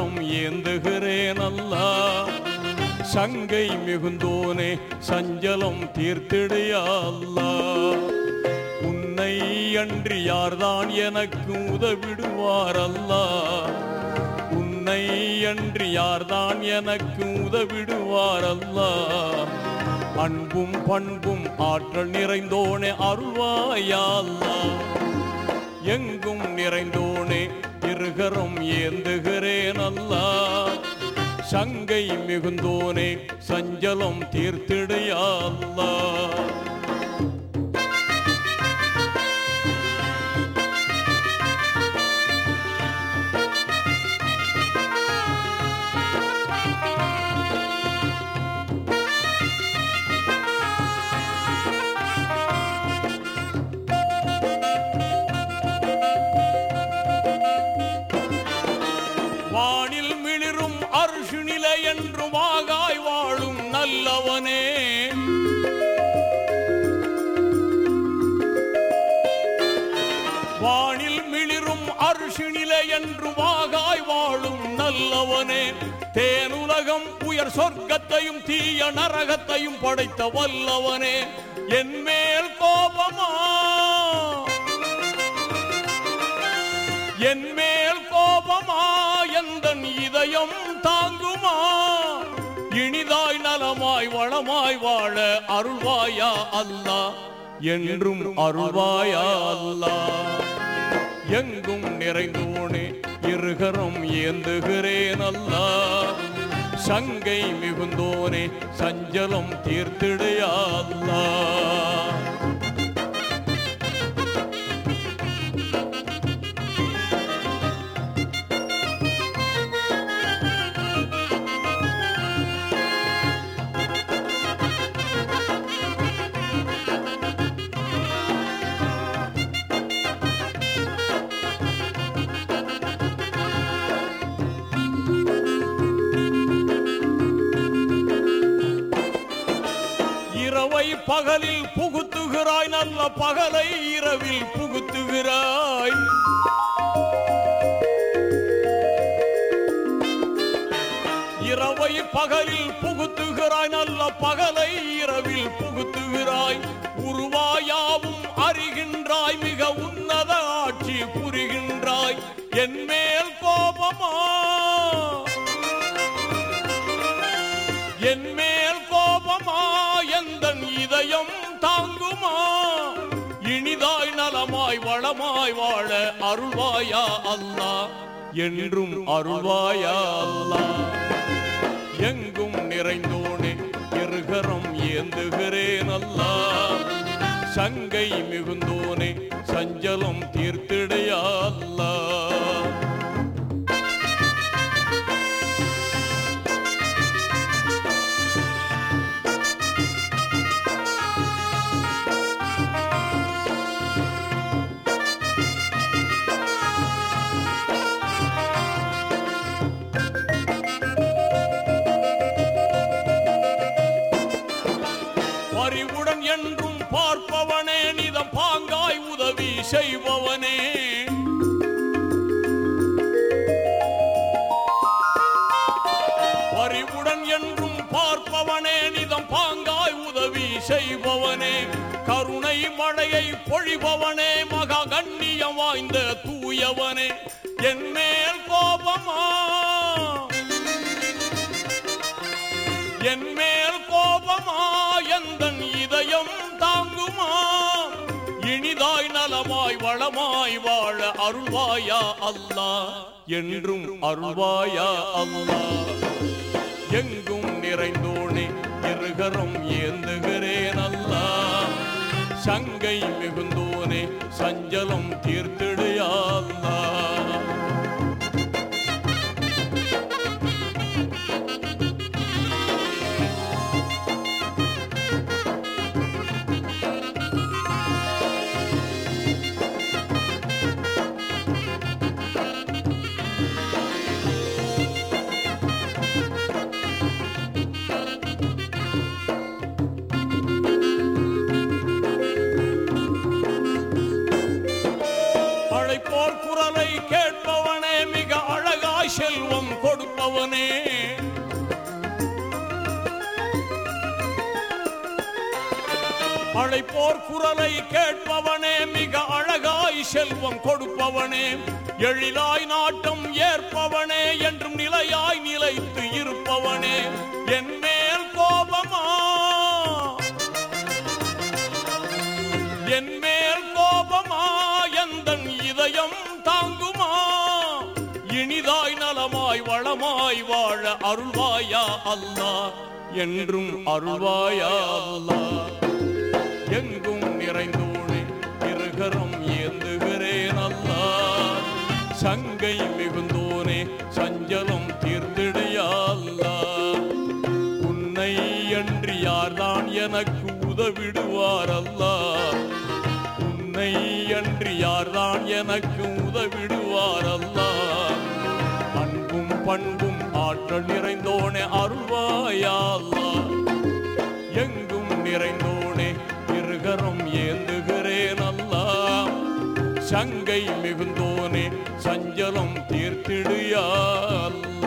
இருகரம் ஏந்துகிறேன் அல்லா சங்கை மிகுந்தோனே சஞ்சலம் தீர்த்திடையா அல்லா உன்னை அன்றி யார்தான் எனக்கு உதவிடுவார் அல்லா உன்னை அன்றி யார்தான் எனக்கு உதவிடுவார் அல்லா அன்பும் பண்பும் ஆற்றல் நிறைந்தோனே அருள்வாயா அல்லா எங்கும் நிறைந்தோனே இருகரம் ஏந்துகிறேன் அல்லா சங்கை மிகுந்தோனே சஞ்சலம் தீர்த்திடையா அல்லா வானில் மிளிரும் அருஷு நிலை என்று வாகாய் வாழும் நல்லவனே வானில் மிளிரும் அருஷு நிலை என்று வாகாய் வாழும் நல்லவனே தேனுலகம் உயர் சொர்க்கத்தையும் தீய நரகத்தையும் படைத்த வல்லவனே என் மேல் கோபமா என் மேல் கோபமா எந்தன் இதயம் தாங்குமா இனிதாய் நலமாய் வளமாய் வாழ அருள்வாயா அல்லா என்றும் அருள்வாயா அல்லா எங்கும் நிறைந்தோனே இருகரம் ஏந்துகிறேன் அல்லா சங்கை மிகுந்தோனே சஞ்சலம் தீர்த்திடையா அல்லா இரவை பகலில் புகுத்துகிறாய் நல்ல பகலை இரவில் புகுத்துகிறாய் இரவை பகலில் புகுத்துகிறாய் நல்ல பகலை இரவில் புகுத்துகிறாய் உருவாயாவும் அறிகின்றாய் மிக உன்னத ஆட்சி புரிகின்றாய் என் மேல் கோபமா என் மேல் கோபமா எந்தன் இதயம் தாங்குமா இனிதாய் நலமாய் வளமாய் வாழ அருள்வாயா அல்லா என்றும் அருள்வாயா அல்லா எங்கும் நிறைந்தோனே இருகரம் ஏந்துகிறேன் அல்லா சங்கை மிகுந்தோனே சஞ்சலம் தீர்த்திடையா அல்லா பரிவுடன் என்றும் பார்ப்பவனே நிதம் பாங்காய் உதவி செய்பவனே பரிவுடன் என்றும் பார்ப்பவனே நிதம் பாங்காய் உதவி செய்பவனே கருணை மழையை பொழிபவனே மகா கண்ணியம் வாய்ந்த தூயவனே என் மேல் கோபமா என் மேல் கோபமா எந்தன் இதயம் தாங்குமா இனிதாய் நலமாய் வளமாய் வாழ அருள்வாயா அல்லா என்றும் அருள்வாயா அல்லா எங்கும் நிறைந்தோனே இருகரம் ஏந்துகிறேன் அல்லா சங்கை மிகுந்தோனே சஞ்சலம் தீர்த்திடையா அல்லா அழைப்போர் குரலை கொடுப்பவனே அழைப்போர் குரலை கேட்பவனே மிக அழகாய் செல்வம் கொடுப்பவனே எழிலாய் நாட்டம் ஏற்பவனே என்றும் நிலையாய் நிலைத்து இருப்பவனே என் மேல் கோபமா என் மேல் கோபமா எந்தன் இதயம் தாங்குமா இனிதாய் நலமாய் வளமாய் வாழ அருள்வாயா அல்லாஹ் என்றும் அருள்வாயா அல்லாஹ் எங்கும் நிறைந்தோனே இருகரம் ஏந்துகிறேன் அல்லா சங்கை மிகுந்தோனே சஞ்சலம் தீர்த்திடையா அல்லா உன்னை அன்றி யார்தான் எனக்கு உதவிடுவார் அல்லா உன்னை அன்றி யார்தான் எனக்கு உதவிடுவார் அல்லா அன்பும் பண்பும் ஆற்றல் நிறைந்தோனே அருள்வாயா அல்லா எங்கும் நிறைந்தோனே இருகரம் ஏந்துகிறேன் அல்லா சங்கை மிகுந்தோனே சஞ்சலம் தீர்த்திடுயா அல்லா